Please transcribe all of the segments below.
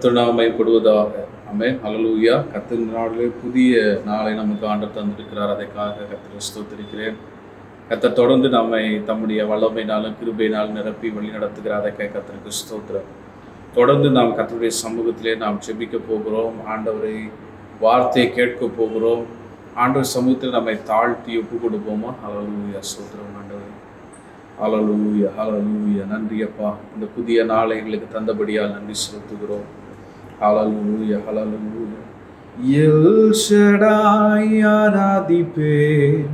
கத்துணாமைப்படுவதாக ஆமென் ஹalleluya கத்தின் நாளிலே புதிய நாளை நமக்கு ஆண்டவர் தந்திருக்கிறார் அதற்காக கத்திர ஸ்தோத்திரிக்கிறேன் கத்தர் தொடர்ந்து நம்மை தம்முடைய வல்லமையினாலும் கிருபையினாலும் நிரப்பி வழி நடத்துகிறார் அதற்காக கத்திற்கு ஸ்தோத்திரம் தொடர்ந்து நாம் கத்தருடைய சமூகத்திலே நாம் ஜெபிக்க போகிறோம் ஆண்டவரை வார்த்தையை கேட்க போகிறோம் ஆண்டவர் சமூகத்தில் நம்மை தாழ்த்தி ஒப்பு கொடுப்போமா ஹalleluya ஸ்தோத்திரம் ஆண்டவரே ஹalleluya ஹalleluya நன்றி அப்பா இந்த புதிய நாளை எங்களுக்கு தந்தபடியால் நன்றி செலுத்துகிறோம் ஹalleluya ஹalleluya எல் ஷடாய் ஆராதிப்பேன்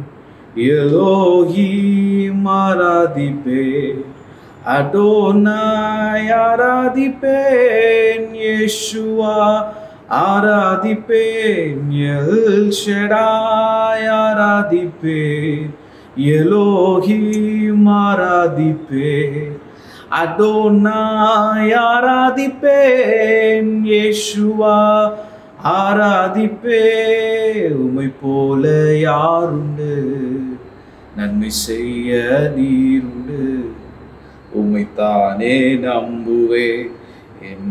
எலோஹிம் ஆராதிப்பேன் அடோனாய் ஆராதிப்பேன் யேசுவா ஆராதிப்பேன் எல் ஷடாய் ஆராதிப்பேன் எலோஹிம் ஆராதிப்பேன் அடோனாய் ஆராதிப்பேன் யேசுவா ஆராதிப்பே உமை போல யாருண்டு நன்மை செய்ய நீருண்டு உம்மைத்தானே நம்புவே என்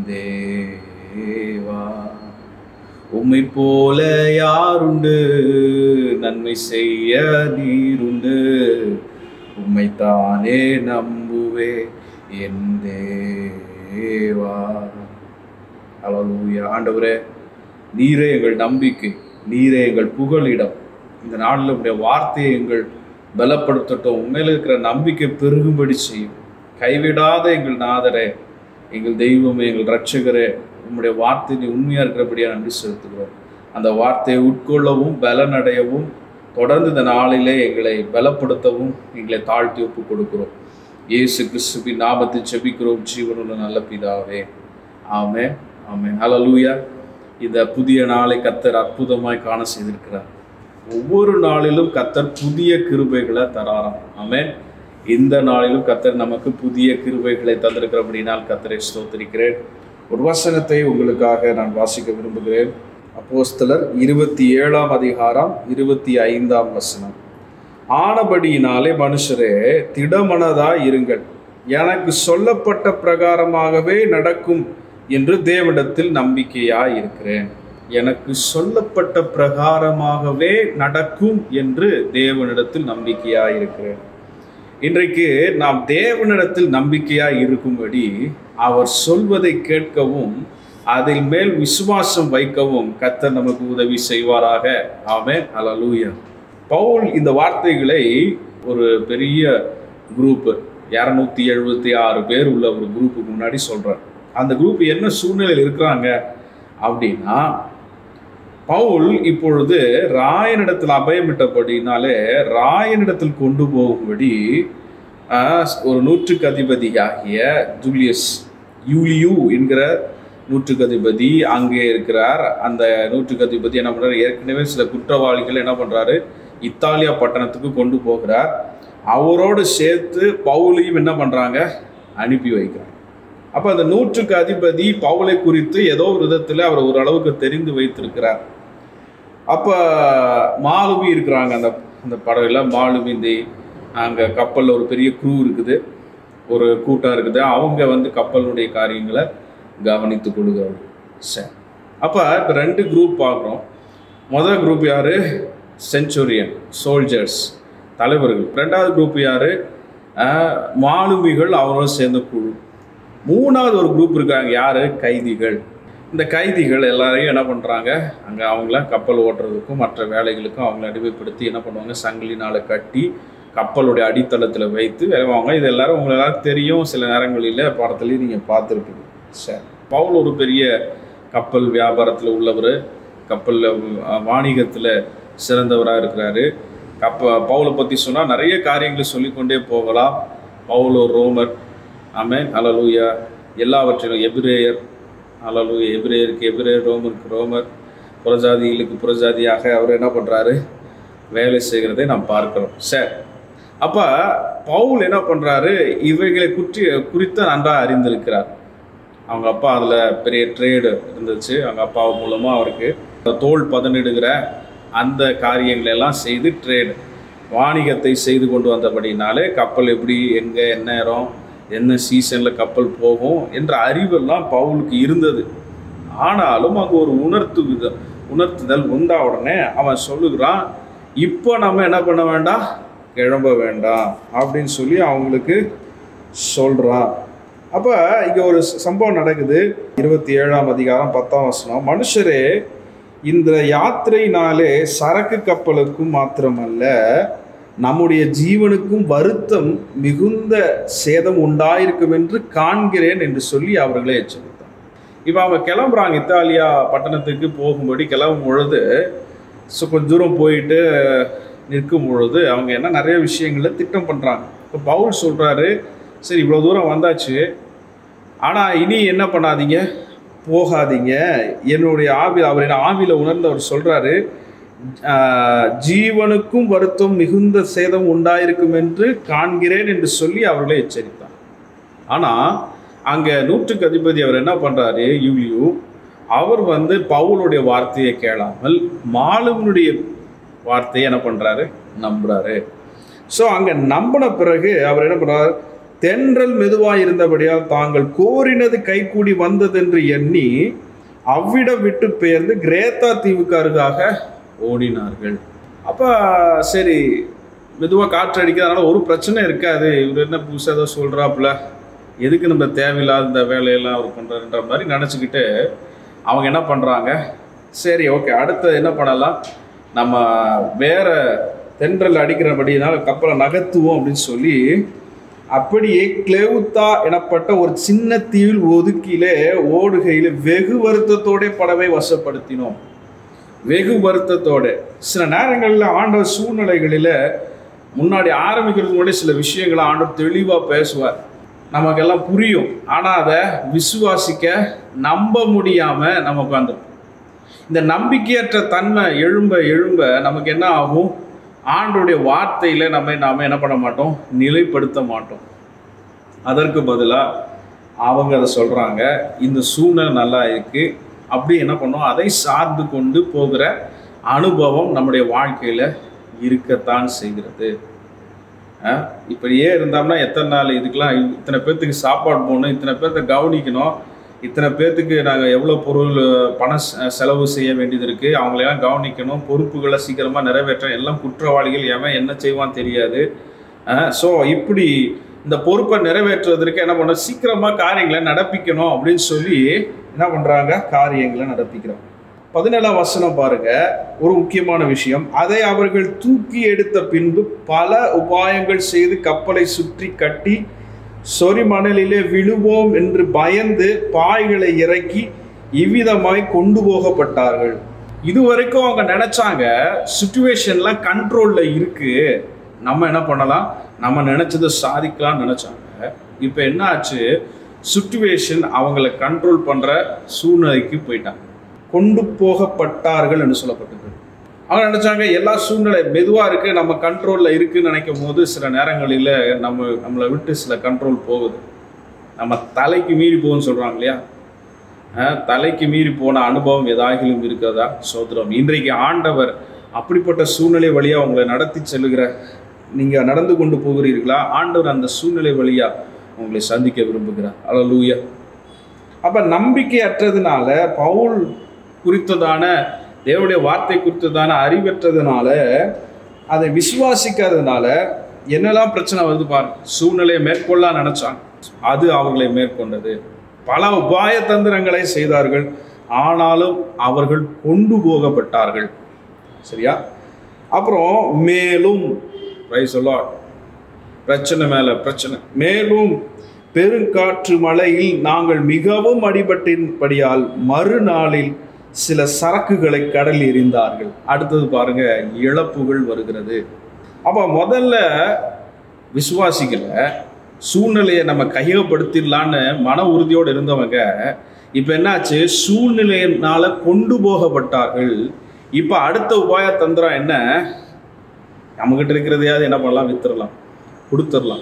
தேவா உம்மை போல யாருண்டு நன்மை செய்ய நீருண்டு உம்மைத்தானே நம்புவே என் தேவா அலலூயா ஆண்டவரே நீரே எங்கள் நம்பிக்கை நீரே எங்கள் புகலிடம் இந்த நாளில் உடைய வார்த்தையை எங்கள் பலப்படுத்தட்டும் உண்மையில் இருக்கிற நம்பிக்கை பெருகும்படி செய்யும் கைவிடாத எங்கள் நாதரே எங்கள் தெய்வமே எங்கள் ரட்சகரே உம்முடைய வார்த்தை நீ உண்மையாக இருக்கிறபடியாக நன்றி செலுத்துகிறோம் அந்த வார்த்தையை உட்கொள்ளவும் பலனடையவும் தொடர்ந்து இந்த நாளிலே எங்களை பலப்படுத்தவும் எங்களை தாழ்த்தி ஒப்பு கொடுக்கிறோம் இயேசு கிறிஸ்துவின் நாமத்தை செபிக்கிறோம் ஜீவனுள்ள நல்ல பிதாவே ஆமே ஆமே ஹalleluya இந்த புதிய நாளை கத்தர் அற்புதமாய் காண செய்திருக்கிறார் ஒவ்வொரு நாளிலும் கத்தர் புதிய கிருபைகளை தராராம் ஆமென் இந்த நாளிலும் கத்தர் நமக்கு புதிய கிருபைகளை தந்திருக்கிறபடினால் கத்தரை ஸ்தோத்திரிக்கிறேன் ஒரு வசனத்தை உங்களுக்காக நான் வாசிக்க விரும்புகிறேன் அப்போஸ்தலர் இருபத்தி ஏழாம் அதிகாரம் இருபத்தி ஐந்தாம் வசனம் ஆனபடியினாலே மனுஷரே திடமனதாய் இருங்கள் எனக்கு சொல்லப்பட்ட பிரகாரமாகவே நடக்கும் என்று தேவனிடத்தில் நம்பிக்கையாய் இருக்கிறேன் எனக்கு சொல்லப்பட்ட பிரகாரமாகவே நடக்கும் என்று தேவனிடத்தில் நம்பிக்கையாய் இருக்கிறேன் இன்றைக்கு நாம் தேவனிடத்தில் நம்பிக்கையாய் இருக்கும்படி அவர் சொல்வதை கேட்கவும் அதில் மேல் விசுவாசம் வைக்கவும் கத்தர் நமக்கு உதவி செய்வாராக ஆமே ஹalleluya பவுல் இந்த வார்த்தைகளை ஒரு பெரிய குரூப் இரநூத்தி எழுபத்தி ஆறு பேர் உள்ள ஒரு குரூப்புக்கு முன்னாடி சொல்றார் அந்த குரூப் என்ன சூழ்நிலையில் இருக்கிறாங்க அப்படின்னா பவுல் இப்பொழுது ராயனிடத்தில் அபயமிட்டபடினாலே ராயனிடத்தில் கொண்டு போகும்படி ஆஹ், ஒரு நூற்றுக்கு அதிபதியாகிய ஜூலியஸ் யூலியூ என்கிற நூற்றுக்கு அதிபதி அங்கே இருக்கிறார் அந்த நூற்றுக்கு அதிபதி என்ன பண்றாரு ஏற்கனவே சில குற்றவாளிகள் என்ன பண்றாரு இத்தாலியா பட்டணத்துக்கு கொண்டு போகிறார் அவரோடு சேர்த்து பவுலையும் என்ன பண்றாங்க அனுப்பி வைக்கிறார் அப்ப அந்த நூற்றுக்கு அதிபதி பவுலை குறித்து ஏதோ ஒரு விதத்துல அவர் ஓரளவுக்கு தெரிந்து வைத்திருக்கிறார் அப்ப மாலுமி இருக்கிறாங்க அந்த அந்த படகுல மாலுமிந்தி அங்க கப்பல்ல ஒரு பெரிய க்ரூ இருக்குது ஒரு கூட்டம் இருக்குது அவங்க வந்து கப்பலுடைய காரியங்களை கவனித்து கொள்கிறார்கள் சரி அப்ப இப்ப ரெண்டு குரூப் பார்க்குறோம் முதல் குரூப் யாரு செஞ்சுரியன் சோல்ஜர்ஸ் தலைவர்கள் ரெண்டாவது குரூப் யாரு ஆஹ், மாலுமிகள் அவரோட சேர்ந்த குழு மூணாவது ஒரு குரூப் இருக்காங்க யாரு கைதிகள் இந்த கைதிகள் எல்லாரையும் என்ன பண்ணுறாங்க அங்கே அவங்கள கப்பல் ஓட்டுறதுக்கும் மற்ற வேலைகளுக்கும் அவங்கள அடிமைப்படுத்தி என்ன பண்ணுவாங்க சங்கிலினால் கட்டி கப்பலுடைய அடித்தளத்தில் வைத்து வேலைவாங்க இது எல்லாரும் உங்களுக்கு எல்லாரும் தெரியும் சில நேரங்களில் படத்துலையும் நீங்கள் பார்த்துருப்பீங்க சரி பவுல் ஒரு பெரிய கப்பல் வியாபாரத்தில் உள்ளவர் கப்பலில் வாணிகத்தில் சிறந்தவராக இருக்கிறாரு கப்ப பவுலை பற்றி சொன்னால் நிறைய காரியங்களை சொல்லிக்கொண்டே போகலாம் பவுல் ஒரு ரோமர் ஆமென் அலலூயா எல்லாவற்றிலும் எபிரேயர் அலலூயா எபிரேயருக்கு எபிரேயர் ரோமருக்கு ரோமர் புறஜாதிகளுக்கு புறஜாதியாக அவர் என்ன பண்ணுறாரு வேலை செய்கிறதை நாம் பார்க்கிறோம் சரி அப்போ பவுல் என்ன பண்ணுறாரு இவைகளை குற்றி குறித்து நன்றாக அறிந்திருக்கிறார் அவங்க அப்பா அதில் பெரிய ட்ரேடு இருந்துச்சு அவங்க அப்பா மூலமாக அவருக்கு தோல் பதனிடுகிற அந்த காரியங்களை எல்லாம் செய்து ட்ரேடு வாணிகத்தை செய்து கொண்டு வந்தபடினாலே கப்பல் எப்படி எங்கே என்ன நேரம் என்ன சீசனில் கப்பல் போகும் என்ற அறிவெல்லாம் பவுலுக்கு இருந்தது ஆனாலும் அங்கே ஒரு உணர்த்து வித உணர்த்துதல் உண்டா உடனே அவன் சொல்லுகிறான் இப்போ நம்ம என்ன பண்ண வேண்டாம் கிளம்ப வேண்டாம் அப்படின்னு சொல்லி அவங்களுக்கு சொல்கிறான் அப்போ இங்கே ஒரு ச- சம்பவம் நடக்குது இருபத்தி ஏழாம் அதிகாரம் பத்தாம் வசனம் மனுஷரே இந்த யாத்திரையினாலே சரக்கு கப்பலுக்கும் மாத்திரமல்ல நம்முடைய ஜீவனுக்கும் வருத்தம் மிகுந்த சேதம் உண்டாயிருக்கும் என்று காண்கிறேன் என்று சொல்லி அவர்களை எச்சரித்தார் இப்போ அவங்க கிளம்புறாங்க இத்தாலியா பட்டணத்துக்கு போகும்படி கிளம்பும் பொழுது ஸோ கொஞ்ச தூரம் போயிட்டு நிற்கும் பொழுது அவங்க என்ன நிறைய விஷயங்களை திட்டம் பண்ணுறாங்க இப்போ பவுல் சொல்கிறாரு சரி இவ்வளோ தூரம் வந்தாச்சு ஆனால் இனி என்ன பண்ணாதீங்க போகாதீங்க என்னுடைய ஆவி அவரின் ஆவியில் உணர்ந்து அவர் சொல்கிறாரு ஜீவனுக்கும் வருத்தம் மிகுந்த சேதம் உண்டாயிருக்கும் என்று காண்கிறேன் என்று சொல்லி அவர்களை எச்சரித்தார் ஆனால் அங்கே நூற்றுக்கு அதிபதி அவர் என்ன பண்ணுறாரு யூலியூ அவர் வந்து பவுலுடைய வார்த்தையை கேளாமல் மாலுவனுடைய வார்த்தையை என்ன பண்ணுறாரு நம்புறாரு ஸோ அங்கே நம்பின பிறகு அவர் என்ன பண்ணுறார் தென்றல் மெதுவாக இருந்தபடியால் தாங்கள் கோரினது கைகூடி வந்ததென்று எண்ணி அவ்விடம் விட்டு பெயர்ந்து கிரேத்தா தீவுக்கு அருகாக ஓடினார்கள் அப்போ சரி மெதுவாக காற்று அடிக்கிறதுனால ஒரு பிரச்சனை இருக்காது இவர் என்ன புதுசாக ஏதோ சொல்கிறாப்புல எதுக்கு நம்ம தேவையில்லாத இந்த வேலையெல்லாம் அவர் பண்ணுறாருன்ற மாதிரி நினச்சிக்கிட்டு அவங்க என்ன பண்ணுறாங்க சரி ஓகே அடுத்து என்ன பண்ணலாம் நம்ம வேற தென்றல் அடிக்கிறபடினால கப்பலை நகர்த்துவோம் அப்படின்னு சொல்லி அப்படியே கிளேவுத்தா எனப்பட்ட ஒரு சின்ன தீவில் ஒதுக்கிலே ஓடுகையில் வெகு வருத்தத்தோட படவை வசப்படுத்தினோம் வெகு வருத்தத்தோட சில நேரங்களில் ஆண்டவர் சூழ்நிலைகளில் முன்னாடி ஆரம்பிக்கிறதுக்கு முன்னாடி சில விஷயங்களை ஆண்டவர் தெளிவாக பேசுவார் நமக்கெல்லாம் புரியும் ஆனால் அதை விசுவாசிக்க நம்ப முடியாமல் நம்ம உட்காந்துருப்போம் இந்த நம்பிக்கையற்ற தன்மை எழும்ப எழும்ப நமக்கு என்ன ஆகும் ஆண்டுடைய வார்த்தையில் நம்ம நாம என்ன பண்ண மாட்டோம் நிலைப்படுத்த மாட்டோம் அதற்கு பதிலாக அவங்க அதை சொல்கிறாங்க இந்த சூழ்நிலை நல்லா இருக்கு அப்படி என்ன பண்ணோம் அதை சார்ந்து கொண்டு போகிற அனுபவம் நம்முடைய வாழ்க்கையில் இருக்கத்தான் செய்கிறது அஹ் இப்படியே இருந்தோம்னா எத்தனை நாள் இதுக்கெல்லாம் இத்தனை பேர்த்துக்கு சாப்பாடு போடணும் இத்தனை பேர்த்த கவனிக்கணும் இத்தனை பேர்த்துக்கு நாங்கள் எவ்வளோ பொருள் பணம் செ- செலவு செய்ய வேண்டியது இருக்குது அவங்களையெல்லாம் கவனிக்கணும் பொறுப்புகளை சீக்கிரமாக நிறைவேற்ற எல்லாம் குற்றவாளிகள் எவன் என்ன செய்வான் தெரியாது ஸோ இப்படி இந்த பொறுப்பை நிறைவேற்றுவதற்கு என்ன பண்ண சீக்கிரமாக காரியங்களை நடப்பிக்கணும் அப்படின்னு சொல்லி என்ன பண்ணுறாங்க காரியங்களை நடப்பிக்கிறோம் பதினேழாம் வசனம் பாருங்க ஒரு முக்கியமான விஷயம் அதை அவர்கள் தூக்கி எடுத்த பின்பு பல உபாயங்கள் செய்து கப்பலை சுற்றி கட்டி சொறி மணலிலே விழுவோம் என்று பயந்து பாய்களை இறக்கி இவ்விதமாய் கொண்டு போகப்பட்டார்கள் இதுவரைக்கும் அவங்க நினைச்சாங்க சுச்சுவேஷன்லாம் கண்ட்ரோல்ல இருக்கு நம்ம என்ன பண்ணலாம் நம்ம நினைச்சதை சாதிக்கலாம்னு நினைச்சாங்க இப்போ என்ன ஆச்சு சுச்சுவேஷன் அவங்கள கண்ட்ரோல் பண்ற சூழ்நிலைக்கு போயிட்டாங்க கொண்டு போகப்பட்டார்கள் என்று சொல்லப்பட்டது அவங்க நினைச்சாங்க எல்லா சூழ்நிலை மெதுவா இருக்கு நம்ம கண்ட்ரோல்ல இருக்குன்னு நினைக்கும் போது சில நேரங்களில் நம்ம நம்மளை விட்டு சில கண்ட்ரோல் போகுது நம்ம தலைக்கு மீறி போகும்னு சொல்றாங்க இல்லையா அஹ், தலைக்கு மீறி போன அனுபவம் ஏதாகிலும் இருக்கிறதா சோதரம் இன்றைக்கு ஆண்டவர் அப்படிப்பட்ட சூழ்நிலை வழியா உங்களை நடத்தி செல்லுகிற நீங்க நடந்து கொண்டு போகிறீர்களா ஆண்டவர் அந்த சூழ்நிலை வழியா உங்களை சந்திக்க விரும்புகிறார் அல்லூயா அப்ப நம்பிக்கையற்றதுனால பவுல் குறித்ததான தேவனுடைய வார்த்தை குறித்ததான அறிவற்றதுனால அதை விசுவாசிக்காததுனால என்னெல்லாம் பிரச்சனை வருது பாருங்க சூழ்நிலையை மேற்கொள்ளலாம் நினைச்சாங்க அது அவர்களை மேற்கொண்டது பல உபாய தந்திரங்களை செய்தார்கள் ஆனாலும் அவர்கள் கொண்டு போகப்பட்டார்கள் சரியா அப்புறம் மேலும் Praise the Lord. பிரச்சனை மேல பிரச்சனை மேலும் பெருங்காற்று மழையில் நாங்கள் மிகவும் அடிபட்டின்படியால் மறுநாளில் சில சரக்குகளை கடலில் எறிந்தார்கள் அடுத்தது பாருங்க இழப்புகள் வருகிறது அப்ப முதல்ல விசுவாசிக்கல சூழ்நிலையை நம்ம கையகப்படுத்திடலான்னு மன உறுதியோடு இருந்தவங்க இப்போ என்னாச்சு சூழ்நிலையினால கொண்டு போகப்பட்டார்கள் இப்போ அடுத்த உபாய தந்திரம் என்ன நம்மகிட்ட இருக்கிறதையாவது என்ன பண்ணலாம் வித்துடலாம் கொடுத்துடலாம்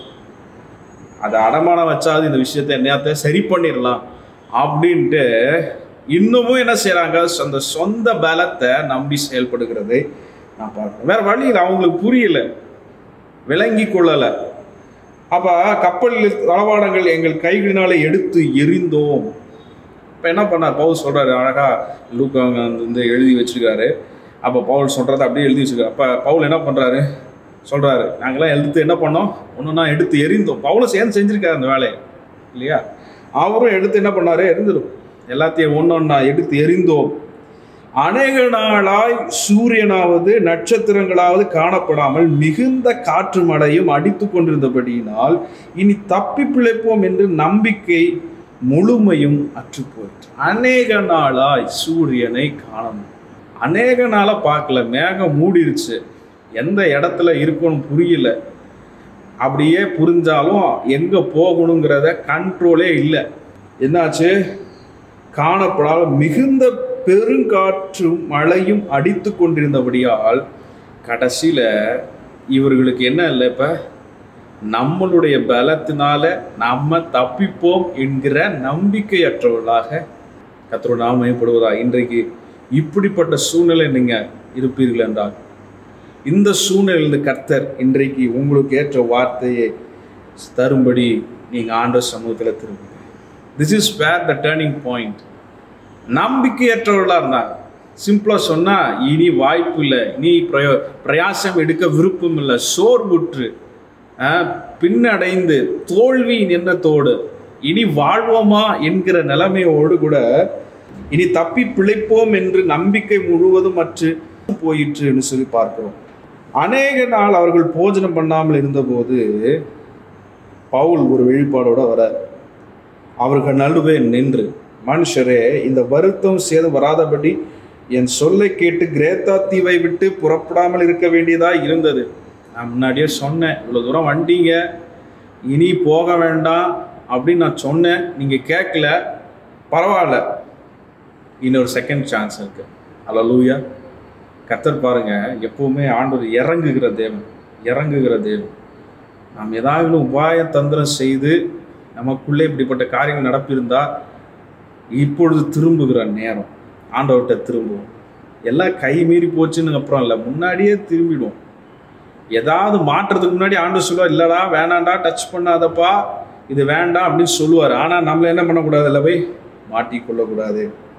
அதை அடமானம் வச்சாவது இந்த விஷயத்தை என்னையாத்த சரி பண்ணிடலாம் அப்படின்ட்டு இன்னமும் என்ன செய்கிறாங்க அந்த சொந்த பலத்தை நம்பி செயல்படுகிறதை நான் பார்க்குறேன் வேற வழியில் அவங்களுக்கு புரியல விளங்கி கொள்ளலை அப்போ கப்பலில் தளவாடங்கள் எங்கள் கைகளினாலே எடுத்து எரிந்தோம் இப்போ என்ன பண்ணார் பவுல் சொல்கிறாரு அழகா லூக்கா அவங்க வந்து எழுதி வச்சிருக்காரு அப்போ பவுல் சொல்கிறத அப்படியே எழுதி வச்சிருக்காரு அப்போ பவுல் என்ன பண்ணுறாரு சொல்கிறாரு நாங்களாம் எடுத்து என்ன பண்ணோம் ஒன்றுனா எடுத்து எரிந்தோம் பவுலும் சேர்ந்து செஞ்சுருக்காரு அந்த வேலையை இல்லையா அவரும் எடுத்து என்ன பண்ணாரு எரிந்துடும் எல்லாத்தையும் ஒன்று ஒன்றா எடுத்து எரிந்தோம் அநேக நாளாய் சூரியனாவது நட்சத்திரங்களாவது காணப்படாமல் மிகுந்த காற்று மழையும் அடித்து கொண்டிருந்தபடியினால் இனி தப்பி பிழைப்போம் என்று நம்பிக்கை முழுமையும் அற்று போயிற்று அநேக நாளாய் சூரியனை காணணும் அநேக நாளா பார்க்கல மேகம் மூடிருச்சு எந்த இடத்துல இருக்குன்னு புரியல அப்படியே புரிஞ்சாலும் எங்க போகணுங்கிறத கண்ட்ரோலே இல்லை என்னாச்சு காணப்படாத மிகுந்த பெருங்காற்றும் மழையும் அடித்து கொண்டிருந்தபடியால் கடைசியில இவர்களுக்கு என்ன இல்லை இப்ப நம்மளுடைய பலத்தினால நம்ம தப்பிப்போம் என்கிற நம்பிக்கையற்றவர்களாக கத்தரோட நாமயப்படுவதா இன்றைக்கு இப்படிப்பட்ட சூழ்நிலை நீங்க இருப்பீர்கள் என்றால் இந்த சூழ்நிலையிலிருந்து கர்த்தர் இன்றைக்கு உங்களுக்கு ஏற்ற வார்த்தையை தரும்படி நீங்க ஆண்டவர் சமூகத்தில் திரும்புங்க this is where the turning point நம்பிக்கையற்றவர்களாக இருந்தாங்க சிம்பிளாக சொன்னால் இனி வாய்ப்பு இல்லை இனி பிரயோ பிரயாசம் எடுக்க விருப்பம் இல்லை சோர்வுற்று ஆஹ், பின்னடைந்து தோல்வியின் எண்ணத்தோடு இனி வாழ்வோமா என்கிற நிலைமையோடு கூட இனி தப்பி பிழைப்போம் என்று நம்பிக்கை முழுவதும் அற்று போயிற்றுன்னு சொல்லி பார்க்கிறோம் அநேக நாள் அவர்கள் போஜனம் பண்ணாமல் இருந்தபோது பவுல் ஒரு வெளிப்பாடோட வரார் அவர்கள் நடுவே நின்று மனுஷரே இந்த வருத்தம் சேதம் வராதபடி என் சொல்லை கேட்டு கிரேத்தா தீவை விட்டு புறப்படாமல் இருக்க வேண்டியதா இருந்தது நான் முன்னாடியே சொன்னேன் இவ்வளோ தூரம் வண்டீங்க இனி போக வேண்டாம் அப்படின்னு நான் சொன்னேன் நீங்கள் கேட்கல பரவாயில்ல இன்னொரு செகண்ட் சான்ஸ் இருக்கு அல்லூயா கத்தர் பாருங்க எப்பவுமே ஆண்டவர் இறங்குகிற தேவன் இறங்குகிற தேவன் நாம் ஏதாவது உபாய தந்திரம் செய்து நமக்குள்ளே இப்படிப்பட்ட காரியங்கள் நடப்பிருந்தா இப்பொழுது திரும்புகிற நேரம் ஆண்டவர்கிட்ட திரும்புவோம் எல்லாம் கை மீறி போச்சுன்னு அப்புறம் இல்லை முன்னாடியே திரும்பிடுவோம் ஏதாவது மாற்றுறதுக்கு முன்னாடி ஆண்டவர் சொல்லுவார் இல்லடா வேணாண்டா டச் பண்ணாதப்பா இது வேண்டாம் அப்படின்னு சொல்லுவார் ஆனால் நம்மள என்ன பண்ணக்கூடாது இல்லை போய் மாட்டிக்கொள்ளக்கூடாது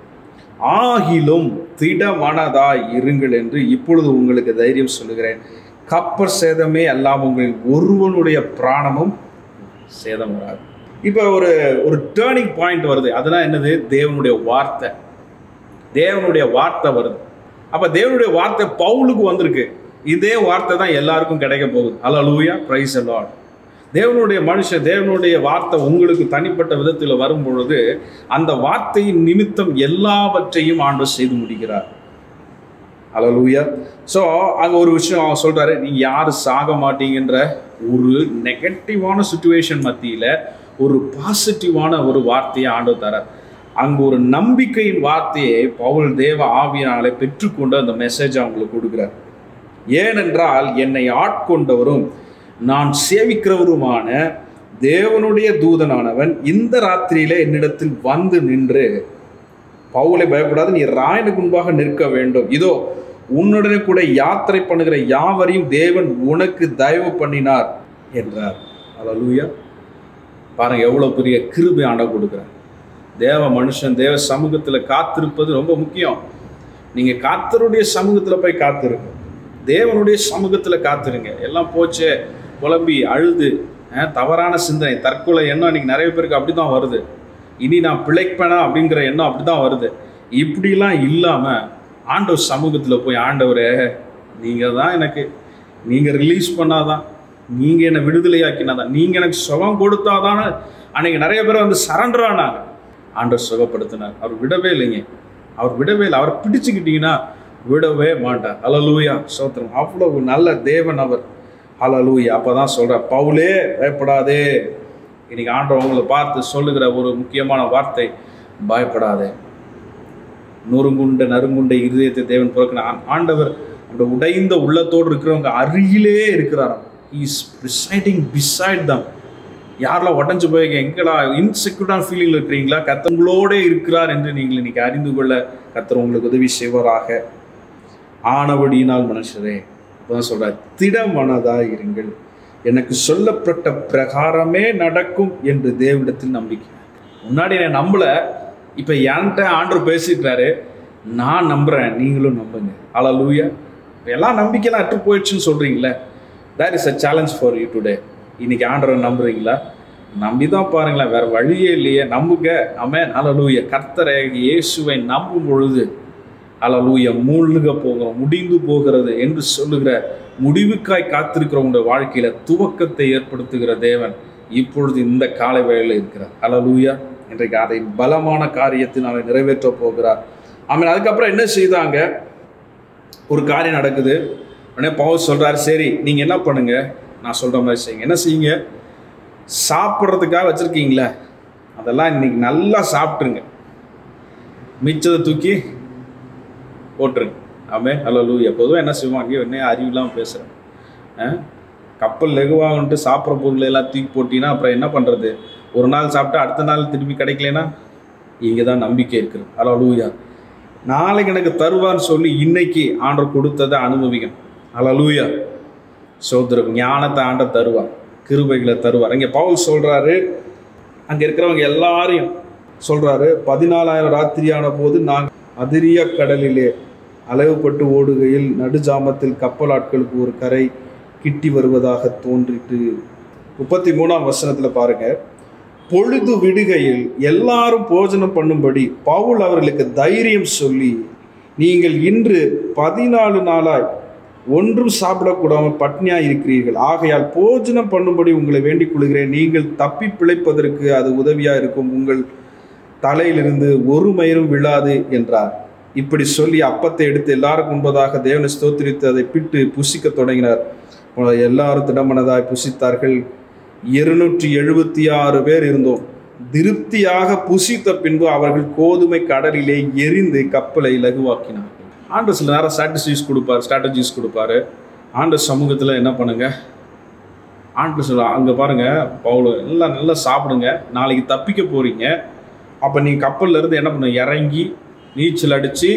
ஆகிலும் திடமனதாய் இருங்கள் என்று இப்பொழுது உங்களுக்கு தைரியம் சொல்லுகிறேன் கப்பர் சேதமே அல்லாமல் உங்களில் ஒருவனுடைய பிராணமும் சேதம் வராது இப்போ ஒரு ஒரு டேர்னிங் பாயிண்ட் வருது அதுதான் என்னது தேவனுடைய வார்த்தை தேவனுடைய வார்த்தை வருது அப்போ தேவனுடைய வார்த்தை பவுலுக்கு வந்திருக்கு இதே வார்த்தை தான் எல்லாருக்கும் கிடைக்க போகுது அல்லூயா பிரைஸ் லார்ட் தேவனுடைய மனுஷன் தேவனுடைய வார்த்தை உங்களுக்கு தனிப்பட்ட விதத்தில் வரும் பொழுது அந்த வார்த்தையின் நிமித்தம் எல்லாவற்றையும் ஆண்டு செய்து முடிக்கிறார் அலலூயா ஸோ அங்கே ஒரு விஷயம் அவன் சொல்கிறாரு நீங்கள் யாரும் சாக மாட்டீங்கன்ற ஒரு நெகட்டிவான சுச்சுவேஷன் மத்தியில் ஒரு பாசிட்டிவான ஒரு வார்த்தையை ஆண்டு தரார் அங்கே ஒரு நம்பிக்கையின் வார்த்தையை பவுல் தேவ ஆவியினாலே பெற்றுக்கொண்டு அந்த மெசேஜ் அவங்களுக்கு கொடுக்குறார் ஏனென்றால் என்னை ஆட்கொண்டவரும் நான் சேவிக்கிறவருமான தேவனுடைய தூதனானவன் இந்த ராத்திரியில என்னிடத்தில் வந்து நின்று பவுலை பயப்படாது நீ ராயனுக்கு முன்பாக நிற்க வேண்டும் இதோ உன்னுடனே கூட யாத்திரை பண்ணுகிற யாவரையும் தேவன் உனக்கு தயவு பண்ணினார் என்றார் அல்லூயா பாருங்க எவ்வளவு பெரிய கிருபை ஆண்ட கொடுக்குறார் தேவ மனுஷன் தேவ சமூகத்துல காத்திருப்பது ரொம்ப முக்கியம் நீங்க காத்தருடைய சமூகத்துல போய் காத்திருங்க தேவனுடைய சமூகத்துல காத்திருங்க எல்லாம் போச்சே புலம்பி அழுது அஹ், தவறான சிந்தனை தற்கொலை எண்ணம் இன்னைக்கு நிறைய பேருக்கு அப்படிதான் வருது இனி நான் பிழைப்பேனா அப்படிங்கிற எண்ணம் அப்படிதான் வருது இப்படிலாம் இல்லாம ஆண்டவர் சமூகத்துல போய் ஆண்டவரே நீங்க தான் எனக்கு நீங்க ரிலீஸ் பண்ணாதான் நீங்க என்னை விடுதலையாக்கினாதான் நீங்க எனக்கு சுகம் கொடுத்தாதானே அன்னைக்கு நிறைய பேர் வந்து சரண்டர் ஆனாங்க ஆண்டவர் சுகப்படுத்தினார் அவர் விடவே இல்லைங்க அவர் விடவே இல்லை அவர் பிடிச்சுக்கிட்டீங்கன்னா விடவே மாட்டார் அலலூயா சோத்திரம் அவ்வளவு நல்ல தேவன் அவர் அலலூயா அப்பதான் சொல்ற பவுலே பயப்படாதே இன்னைக்கு ஆண்டவர் உங்களை பார்த்து சொல்லுகிற ஒரு முக்கியமான வார்த்தை பயப்படாதே நொறுங்குண்ட நறுங்குண்ட இருதயத்தை தேவன் பிறக்கின ஆண்டவர் அந்த உடைந்த உள்ளத்தோடு இருக்கிறவங்க அருகிலே இருக்கிறாராம் இஸ் ரிசைடிங் பிசைட் தம் யாரெல்லாம் உடஞ்சு போய் எங்கடா இன்செக்யூர்டான ஃபீலிங்கில் இருக்கிறீங்களா கத்தங்களோட இருக்கிறார் என்று நீங்கள் இன்னைக்கு அறிந்து கொள்ள கத்தர் உங்களுக்கு உதவி செய்வாராக ஆனபடியினால் மனுஷரே இப்பதான் சொல்றார் திடமனதா இருங்கள் எனக்கு சொல்லப்பட்ட பிரகாரமே நடக்கும் என்று தேவனிடத்தில் நம்பிக்கை முன்னாடி நான் நம்பல இப்போ என்கிட்ட ஆண்டவர் பேசிக்கிறாரு நான் நம்புகிறேன் நீங்களும் நம்புங்க அலலூயா எல்லாம் நம்பிக்கைலாம் அற்று போயிடுச்சுன்னு சொல்கிறீங்களே that is a challenge for you today இன்னைக்கு ஆண்டவரை நம்புறீங்களா நம்பி தான் பாருங்களேன் வேற வழியே இல்லையே நம்புங்க அமேன் அலலூய கர்த்தரை இயேசுவை நம்பும் பொழுது அலலூய மூழ்க போகிறோம் முடிந்து போகிறது என்று சொல்லுகிற முடிவுக்காய் காத்திருக்கிற உங்களுடைய வாழ்க்கையில துவக்கத்தை ஏற்படுத்துகிற தேவன் இப்பொழுது இந்த காலை வேளையில் இருக்கிறார் அலலூயா இன்றைக்கு அதை பலமான காரியத்தினால நிறைவேற்ற போகிறார் ஆமாம் அதுக்கப்புறம் என்ன செய்தாங்க ஒரு காரியம் நடக்குது உடனே பவுல் சொல்றாரு சரி நீங்க என்ன பண்ணுங்க நான் சொல்ற மாதிரி செய்யுங்க என்ன செய்யுங்க சாப்பிட்றதுக்காக வச்சிருக்கீங்களே அதெல்லாம் இன்னைக்கு நல்லா சாப்பிட்ருங்க மிச்சத்தை தூக்கி போட்டுருங்க ஆமே ஹலோ லூ எப்போதும் என்ன செய்வாங்க என்ன அறிவில்லாமல் பேசுகிறேன் கப்பல் லெகுவாகன்ட்டு சாப்பிட்ற பொருள் எல்லாம் தூக்கி போட்டிங்கன்னா அப்புறம் என்ன பண்ணுறது ஒரு நாள் சாப்பிட்டா அடுத்த நாள் திரும்பி கிடைக்கலனா இங்கே தான் நம்பிக்கை இருக்குது ஹலோ லூயா நாளைக்கு எனக்கு தருவான்னு சொல்லி இன்னைக்கு ஆண்டர் கொடுத்ததை அனுபவிக்கணும் ஹலோ லூயா சோதரம் ஞானத்தை ஆண்ட தருவார் கிருபைகளை தருவார் இங்கே பவுல் சொல்கிறாரு அங்கே இருக்கிறவங்க எல்லாரையும் சொல்கிறாரு பதினாலாயிரம் ராத்திரியான போது நாங்கள் அதிரிய கடலிலே அளவுபட்டு ஓடுகையில் நடுஜாமத்தில் கப்பல் ஆட்களுக்கு ஒரு கரை கிட்டி வருவதாக தோன்றிட்டு முப்பத்தி மூணாம் வசனத்தில் பாருங்க பொழுது விடுகையில் எல்லாரும் போஜனம் பண்ணும்படி பவுல் அவர்களுக்கு தைரியம் சொல்லி நீங்கள் இன்று பதினாலு நாளாய் ஒன்றும் சாப்பிடக்கூடாமல் பட்னியா இருக்கிறீர்கள் ஆகையால் போஜனம் பண்ணும்படி உங்களை வேண்டிக் கொள்கிறேன் நீங்கள் தப்பி பிழைப்பதற்கு அது உதவியா இருக்கும் உங்கள் தலையிலிருந்து ஒரு மயிரும் விழாது என்றார் இப்படி சொல்லி அப்பத்தை எடுத்து எல்லாருக்கும் முன்பதாக தேவனை ஸ்தோத்திரித்து அதை பிட்டு புசிக்க தொடங்கினார் எல்லாரும் திடமனதாய் புசித்தார்கள் இருநூற்றி எழுபத்தி ஆறு பேர் இருந்தோம் திருப்தியாக புசித்த பின்பு அவர்கள் கோதுமை கடலிலே எரிந்து கப்பலை லகுவாக்கினார்கள் ஆண்டு சில நேரம் ஸ்ட்ராட்டஜிஸ் கொடுப்பார் ஸ்ட்ராட்டஜிஸ் கொடுப்பாரு ஆண்டு சமூகத்தில் என்ன பண்ணுங்க ஆண்டு சொல்ல அங்கே பாருங்க பவுல் எல்லாம் நல்லா சாப்பிடுங்க நாளைக்கு தப்பிக்க போறீங்க அப்போ நீங்கள் கப்பல்ல இருந்து என்ன பண்ணுங்க இறங்கி நீச்சல் அடித்து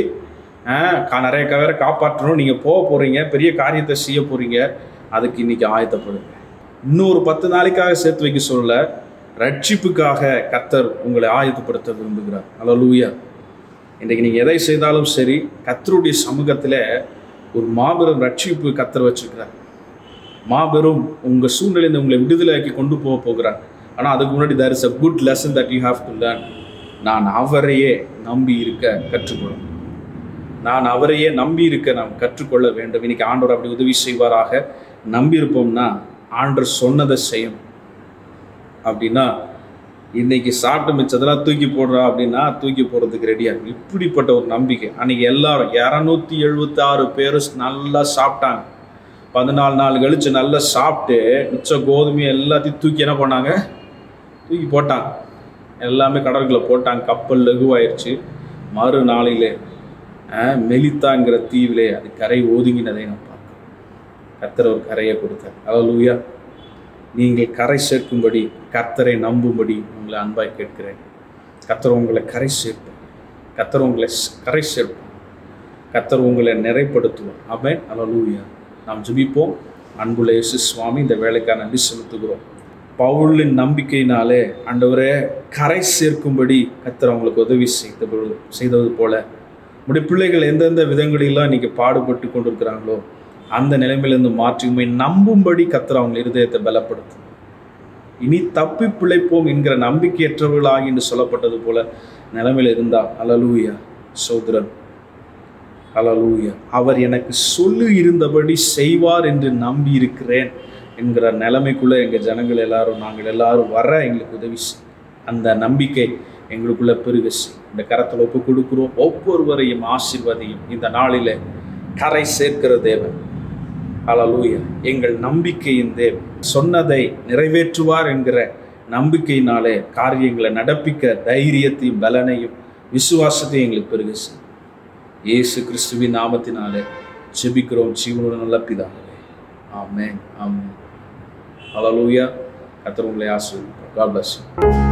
நிறைய கவரை காப்பாற்றணும் நீங்கள் போக போகிறீங்க பெரிய காரியத்தை செய்ய போகிறீங்க அதுக்கு இன்னைக்கு ஆயத்தப்படுங்க இன்னொரு பத்து நாளைக்காக சேர்த்து வைக்க சொல்ல ரட்சிப்புக்காக கத்தர் உங்களை ஆயத்தப்படுத்த விரும்புகிறார் அலலூயா இன்றைக்கு நீங்கள் எதை செய்தாலும் சரி கத்தருடைய சமூகத்தில் ஒரு மாபெரும் ரட்சிப்பு கத்தர் வச்சிருக்கிறார் மாபெரும் உங்கள் சூழ்நிலையில உங்களை விடுதலையாக்கி கொண்டு போக போகிறார் ஆனால் அதுக்கு முன்னாடி there is a good lesson that you have to learn நான் அவரையே நம்பி இருக்க கற்றுக்கொள்ளும் நான் அவரையே நம்பி இருக்க நாம் கற்றுக்கொள்ள வேண்டும் இன்னைக்கு ஆண்டவர் அப்படி உதவி செய்வாராக நம்பி இருப்போம்னா ஆண்டவர் சொன்னதை செய்யும் அப்படின்னா இன்னைக்கு சாப்பிட்டு மிச்சதெல்லாம் தூக்கி போடுறா அப்படின்னா தூக்கி போடுறதுக்கு ரெடியா இருக்கு இப்படிப்பட்ட ஒரு நம்பிக்கை அன்னைக்கு எல்லாரும் இரநூத்தி எழுபத்தி ஆறு பேரும் நல்லா சாப்பிட்டாங்க பதினாலு நாள் கழிச்சு நல்லா சாப்பிட்டு மிச்ச கோதுமை எல்லாத்தையும் தூக்கி என்ன பண்ணாங்க தூக்கி போட்டாங்க எல்லாமே கடற்குள்ள போட்டாங்க கப்பல் லகுவாயிருச்சு மறு நாளிலே மெலித்தாங்கிற தீவிலே அது கரை ஒதுங்கினதை நான் பார்க்கிறேன் கர்த்தர் ஒரு கரையை கொடுத்தார் அலலூயா நீங்கள் கரை சேர்க்கும்படி கர்த்தரை நம்பும்படி உங்களை அன்பாய் கேட்கிறேன் கர்த்தர் உங்களை கரை சேர்ப்பார் கர்த்தர் உங்களை கரை சேர்ப்பார் கர்த்தர் உங்களை நிறைப்படுத்துவார் அவன் அலலூயா நாம் ஜெபிப்போம் அன்புள்ள இயேசு சுவாமி இந்த வேலைக்காக நன்றி செலுத்துகிறோம் பவுலின் நம்பிக்கையினாலே ஆண்டவரே கரை சேர்க்கும்படி கத்தர் அவங்களுக்கு உதவி செய்த செய்தது போல உடைய பிள்ளைகள் எந்தெந்த விதங்களெல்லாம் இன்னைக்கு பாடுபட்டு கொண்டிருக்கிறாங்களோ அந்த நிலைமையிலிருந்து மாற்றி உண்மை நம்பும்படி கத்தர் அவங்க இருதயத்தை பலப்படுத்தும் இனி தப்பி பிழைப்போம் என்கிற நம்பிக்கையற்றவர்களாகி என்று சொல்லப்பட்டது போல நிலைமையில் இருந்தா அலலூயா சோதரன் அலலூயா அவர் எனக்கு சொல்லி இருந்தபடி செய்வார் என்று நம்பி இருக்கிறேன் என்கிற நிலைமைக்குள்ளே எங்கள் ஜனங்கள் எல்லாரும் நாங்கள் எல்லாரும் வர எங்களுக்கு உதவி செய் அந்த நம்பிக்கை எங்களுக்குள்ள பெருக செய் இந்த கரத்தில் ஒப்பு கொடுக்குறோம் ஒவ்வொருவரையும் ஆசிர்வதியும் இந்த நாளில் கரை சேர்க்கிற தேவன் அலலூயா எங்கள் நம்பிக்கையின் தேவன் சொன்னதை நிறைவேற்றுவார் என்கிற நம்பிக்கையினாலே காரியங்களை நடப்பிக்க தைரியத்தையும் பலனையும் விசுவாசத்தையும் எங்களுக்கு பெருக செய் இயேசு கிறிஸ்துவின் நாமத்தினாலே ஜெபிக்கிறோம் ஜீவனோட நல்ல பிதாவே ஆமேன் ஆமேன் ஹalleluya கர்த்தர் உங்களை ஆசீர்வதிப்பார் God bless you